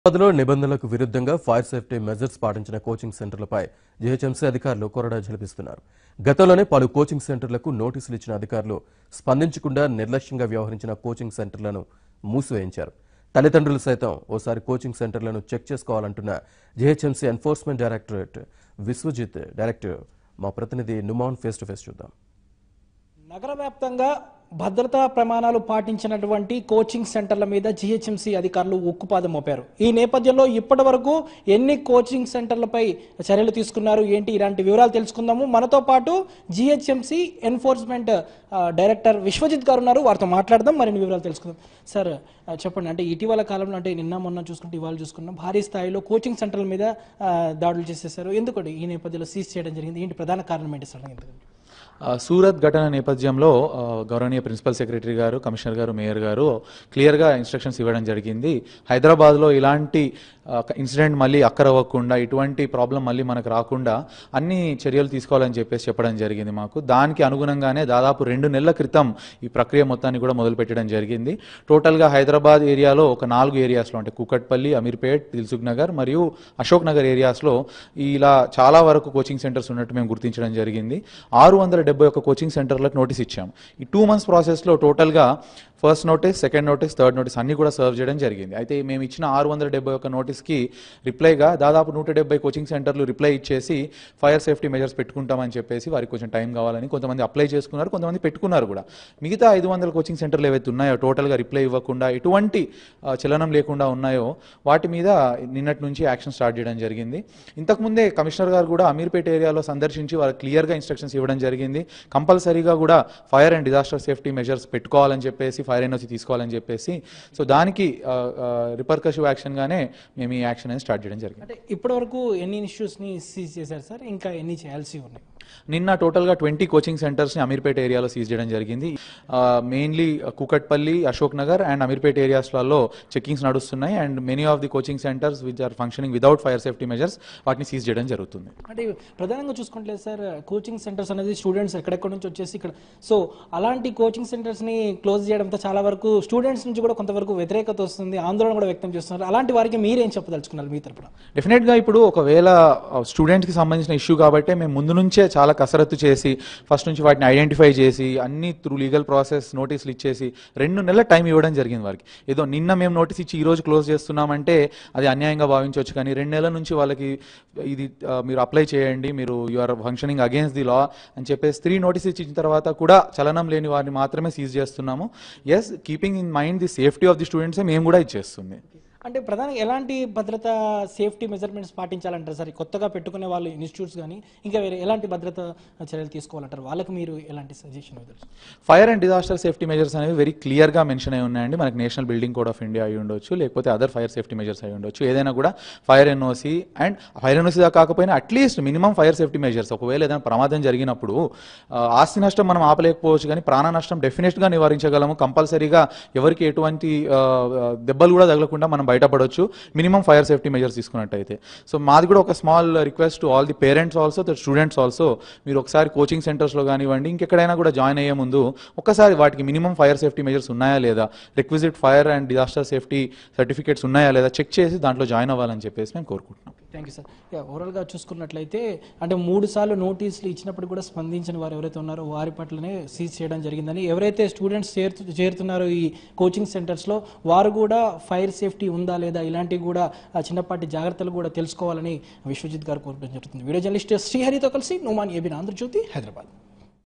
హైదరాబాద్లో నిబంధనలకు విరుద్ధంగా ఫైర్ సేఫ్టీ మెజర్స్ పాటించిన కోచింగ్ సెంటర్లపై జీహెచ్ఎంసీ అధికారులు కొరడా జలిపిస్తున్నారు గతంలోనే పలు కోచింగ్ సెంటర్లకు నోటీసులు ఇచ్చిన అధికారులు స్పందించకుండా నిర్లక్ష్యంగా వ్యవహరించిన కోచింగ్ సెంటర్లను మూసివేయించారు తల్లిదండ్రులు సైతం ఓసారి కోచింగ్ సెంటర్లను చెక్ చేసుకోవాలంటున్న GHMC enforcement directorate Vishwajit director మా ప్రతినిధి నుమాన్ ఫేస్ టు ఫేస్ చూద్దాం నగర వ్యాప్తంగా భద్రతా ప్రమాణాలు పాటించినటువంటి కోచింగ్ సెంటర్ల మీద జిహెచ్ఎంసీ అధికారులు ఉక్కుపాదం మోపారు ఈ నేపథ్యంలో ఇప్పటి వరకు ఎన్ని కోచింగ్ సెంటర్లపై చర్యలు తీసుకున్నారు ఏంటి ఇలాంటి వివరాలు తెలుసుకుందాము మనతో పాటు జిహెచ్ఎంసీ ఎన్ఫోర్స్మెంట్ ఆ, డైరెక్టర్ విశ్వజిత్ గారు ఉన్నారు వారితో మాట్లాడదాం మరిన్ని వివరాలు తెలుసుకుందాం సార్ ఆ, చెప్పండి అంటే ఇటీవల కాలంలో అంటే నిన్న మొన్న చూసుకుంటే ఇవాళ చూసుకున్నాం భారీ స్థాయిలో కోచింగ్ సెంటర్ల మీద ఆ, దాడులు చేసేసారు ఎందుకంటే ఈ నేపథ్యంలో సీజ్ చేయడం జరిగింది ఏంటి ప్రధాన కారణం ఏంటి సార్ ఎందుకంటే ఆ, సూరత్ ఘటన నేపథ్యంలో ఆ, గౌరవనీయ principal secretary garu commissioner garu mayor garu క్లియర్గా ఇన్స్ట్రక్షన్స్ ఇవ్వడం జరిగింది హైదరాబాద్లో ఇలాంటి ఆ, ఇన్సిడెంట్ మళ్ళీ అక్కరవ్వకుండా ఇటువంటి ప్రాబ్లం మళ్ళీ మనకు రాకుండా అన్ని చర్యలు తీసుకోవాలని చెప్పేసి చెప్పడం జరిగింది మాకు దానికి అనుగుణంగానే దాదాపు రెండు నెలల క్రితం ఈ ప్రక్రియ మొత్తాన్ని కూడా మొదలుపెట్టడం జరిగింది టోటల్గా హైదరాబాద్ ఏరియాలో ఒక నాలుగు ఏరియాస్లో అంటే కూకట్పల్లి అమీర్పేట్ దిల్సుఖ్ నగర్ మరియు అశోక్ నగర్ ఏరియాస్లో ఇలా చాలా వరకు కోచింగ్ సెంటర్స్ ఉన్నట్టు మేము గుర్తించడం జరిగింది ఆరు వందల డెబ్బై ఒక్క కోచింగ్ సెంటర్లకు నోటీస్ ఇచ్చాం ఈ టూ మంత్స్ ప్రాసెస్లో టోటల్గా first notice second notice third notice అన్ని కూడా సర్వ్ చేయడం జరిగింది అయితే మేము ఇచ్చిన ఆరు వందల డెబ్బై ఒక్క నోటీస్కి రిప్లైగా దాదాపు నూట డెబ్బై కోచింగ్ సెంటర్లు రిప్లై ఇచ్చేసి ఫైర్ సేఫ్టీ మెజర్స్ పెట్టుకుంటామని చెప్పేసి వారికి కొంచెం టైం కావాలని కొంతమంది అప్లై చేసుకున్నారు కొంతమంది పెట్టుకున్నారు కూడా మిగతా ఐదు వందల కోచింగ్ సెంటర్లు ఏవైతే ఉన్నాయో టోటల్గా రిప్లై ఇవ్వకుండా ఎటువంటి ఆ, చలనం లేకుండా ఉన్నాయో వాటి మీద నిన్నటి నుంచి యాక్షన్ స్టార్ట్ చేయడం జరిగింది ఇంతకుముందే కమిషనర్ గారు కూడా అమీర్పేట ఏరియాలో సందర్శించి వారికి క్లియర్గా ఇన్స్ట్రక్షన్స్ ఇవ్వడం జరిగింది కంపల్సరీగా కూడా fire and disaster safety measures పెట్టుకోవాలని చెప్పేసి ఫైర్ ఎన్ఓసి తీసుకోవాలని చెప్పేసి సో దానికి రిపర్కసివ్ యాక్షన్గానే మేము ఈ యాక్షన్ అనేది స్టార్ట్ చేయడం జరిగింది అంటే ఇప్పటివరకు ఎన్ని ఇన్స్టిట్యూట్స్ని సీజ్ చేశారు సార్ ఇంకా ఎన్ని చేయాల్సి ఉన్నాయి నిన్న టోటల్గా ట్వంటీ కోచింగ్ సెంటర్స్ని అమీర్పేట ఏరియాలో సీజ్ చేయడం జరిగింది మెయిన్లీ కూకట్పల్లి అశోక్ నగర్ అండ్ అమీర్పేట ఏరియాస్లలో చెకింగ్స్ నడుస్తున్నాయి and many of the coaching centres which are functioning without fire safety measures వాటిని సీజ్ చేయడం జరుగుతుంది అంటే ప్రధానంగా చూసుకుంటే సార్ కోచింగ్ సెంటర్స్ అనేది స్టూడెంట్స్ ఎక్కడెక్కడ నుంచి వచ్చేసి ఇక్కడ సో అలాంటి కోచింగ్ సెంటర్స్ని క్లోజ్ చేయడంతో చాలా వరకు స్టూడెంట్స్ నుంచి కూడా కొంతవరకు వ్యతిరేకత వస్తుంది ఆందోళన కూడా వ్యక్తం చేస్తున్నారు అలాంటి వారికి మీరేం చెప్పదలుచుకున్నారు మీ తరపున డెఫినెట్గా ఇప్పుడు ఒకవేళ స్టూడెంట్స్కి సంబంధించిన ఇష్యూ కాబట్టి మేము ముందు నుంచే చాలా కసరత్తు చేసి ఫస్ట్ నుంచి వాటిని ఐడెంటిఫై చేసి అన్ని త్రూ లీగల్ ప్రాసెస్ నోటీసులు ఇచ్చేసి రెండు నెలల టైం ఇవ్వడం జరిగింది వారికి ఏదో నిన్న మేము నోటీస్ ఇచ్చి ఈ రోజు క్లోజ్ చేస్తున్నామంటే అది అన్యాయంగా భావించవచ్చు కానీ రెండు నెలల నుంచి వాళ్ళకి ఇది ఆ, మీరు అప్లై చేయండి మీరు you are functioning against the law అని చెప్పేసి త్రీ నోటీస్ ఇచ్చిన తర్వాత కూడా చలనం లేని వారిని మాత్రమే సీజ్ చేస్తున్నాము as keeping in mind the safety of the స్టూడెంట్సే మేము కూడా ఇచ్చేస్తుంది అంటే ప్రధానంగా ఎలాంటి భద్రతా సేఫ్టీ మెజర్మెంట్స్ పాటించాలంటారు సార్ ఈ కొత్తగా పెట్టుకునే వాళ్ళు ఇన్స్టిట్యూట్స్ కానీ ఇంకా వేరే ఎలాంటి భద్రతా చర్యలు తీసుకోవాలంటారు వాళ్ళకి మీరు ఎలాంటి సజెషన్ ఇవ్వదలుచు fire and disaster safety measures అనేవి వెరీ క్లియర్గా మెన్షన్ అయి ఉన్నాయండి మనకి national building code of India అయి ఉండొచ్చు లేకపోతే అదర్ ఫైర్ సేఫ్టీ మెజర్స్ అయి ఉండొచ్చు ఏదైనా కూడా fire NOC and fire NOC దాకా కాకపోయినా at least minimum fire safety measures ఒకవేళ ఏదైనా ప్రమాదం జరిగినప్పుడు ఆ, ఆస్తి నష్టం మనం ఆపలేకపోవచ్చు కానీ ప్రాణ నష్టం డెఫినెట్గా నివారించగలము కంపల్సరీగా ఎవరికి ఎటువంటి ఆ, ఆ, దెబ్బలు కూడా తగలకుండా మనం బయటపడవచ్చు మినిమం ఫైర్ సేఫ్టీ మెజర్స్ తీసుకున్నట్టయితే సో మాది కూడా ఒక small request to all the parents also the students also మీరు ఒకసారి కోచింగ్ సెంటర్స్లో కానివ్వండి ఇంకెక్కడైనా కూడా జాయిన్ అయ్యే ముందు ఒక్కసారి వాటికి మినిమం ఫైర్ సేఫ్టీ మెజర్స్ ఉన్నాయా లేదా requisite fire and disaster safety certificates ఉన్నాయా లేదా చెక్ చేసి దాంట్లో జాయిన్ అవ్వాలని చెప్పేసి మేము కోరుకుంటున్నాం థ్యాంక్ యూ సార్ యా ఓవరాల్గా చూసుకున్నట్లయితే అంటే మూడు సార్లు నోటీసులు ఇచ్చినప్పుడు కూడా స్పందించిన వారు ఎవరైతే ఉన్నారో వారి పట్లనే సీజ్ చేయడం జరిగిందని ఎవరైతే స్టూడెంట్స్ చేరుతు చేరుతున్నారో ఈ కోచింగ్ సెంటర్స్లో వారు కూడా ఫైర్ సేఫ్టీ ఉందా లేదా ఇలాంటివి కూడా ఆ చిన్నపాటి జాగ్రత్తలు కూడా తెలుసుకోవాలని విశ్వజిత్ గారు కోరడం జరుగుతుంది వీడియో జర్నలిస్ట్ శ్రీహరితో కలిసి నోమాన్ ఏబిన్ ఆంధ్రజ్యోతి హైదరాబాద్